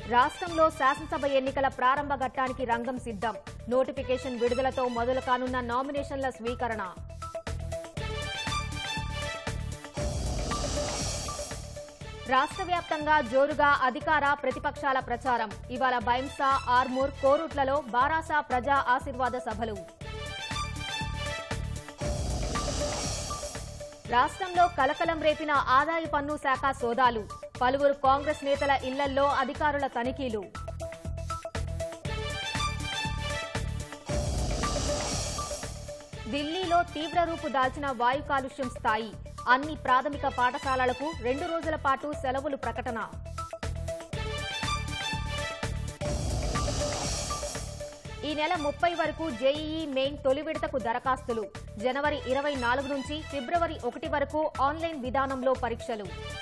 రాష్ట్రంలో శాసనసభ ఎన్నికల ప్రారంభ ఘట్టానికి రంగం సిద్ధం నోటిఫికేషన్ విడుదలతో మొదలు కానున్న నామినేషన్ల స్వీకరణ రాష్ట్ర వ్యాప్తంగా జోరుగా అధికార ప్రతిపక్షాల ప్రచారం ఇవాళ బైంసా ఆర్మూర్ కోరుట్లలో బారాసా ప్రజా ఆశీర్వాద సభలు రాష్ట్రంలో కలకలం రేపిన ఆదాయ పన్ను శాఖ సోదాలు పలువురు కాంగ్రెస్ నేతల ఇళ్లల్లో అధికారుల తనిఖీలు ఢిల్లీలో తీవ్ర రూపు దాల్చిన వాయు కాలుష్యం స్థాయి అన్ని ప్రాథమిక పాఠశాలలకు రెండు రోజుల పాటు సెలవులు ప్రకటన ఈ నెల ముప్పై వరకు జేఈఈ మెయిన్ తొలి విడతకు దరఖాస్తులు జనవరి ఇరవై నాలుగు నుంచి ఫిబ్రవరి ఒకటి వరకు ఆన్లైన్ విధానంలో పరీక్షలు